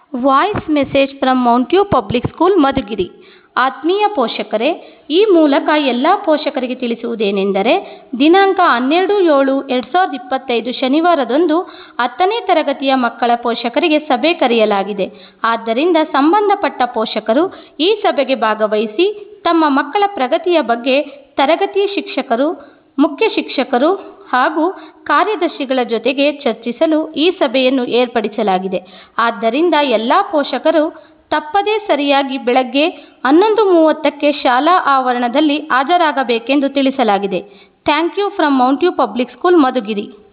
voice message from Mount U public school Madhugiri ಆತ್ಮೀಯ ಪೋಷಕರೇ ಈ ಮೂಲಕ ಎಲ್ಲ ಪೋಷಕರಿಗೆ ತಿಳಿಸುವುದೇನೆಂದರೆ ದಿನಾಂಕ ಹನ್ನೆರಡು ಏಳು ಎರಡು ಸಾವಿರದ ಇಪ್ಪತ್ತೈದು ಶನಿವಾರದಂದು ಹತ್ತನೇ ತರಗತಿಯ ಮಕ್ಕಳ ಪೋಷಕರಿಗೆ ಸಭೆ ಕರೆಯಲಾಗಿದೆ ಆದ್ದರಿಂದ ಸಂಬಂಧಪಟ್ಟ ಪೋಷಕರು ಈ ಸಭೆಗೆ ಭಾಗವಹಿಸಿ ತಮ್ಮ ಮಕ್ಕಳ ಪ್ರಗತಿಯ ಬಗ್ಗೆ ತರಗತಿ ಶಿಕ್ಷಕರು ಮುಖ್ಯ ಶಿಕ್ಷಕರು ಹಾಗೂ ಕಾರ್ಯದರ್ಶಿಗಳ ಜೊತೆಗೆ ಚರ್ಚಿಸಲು ಈ ಸಭೆಯನ್ನು ಏರ್ಪಡಿಸಲಾಗಿದೆ ಆದ್ದರಿಂದ ಎಲ್ಲ ಪೋಷಕರು ತಪ್ಪದೇ ಸರಿಯಾಗಿ ಬೆಳಗ್ಗೆ ಹನ್ನೊಂದು ಮೂವತ್ತಕ್ಕೆ ಶಾಲಾ ಆವರಣದಲ್ಲಿ ಹಾಜರಾಗಬೇಕೆಂದು ತಿಳಿಸಲಾಗಿದೆ thank you from Mount U public school Madhugiri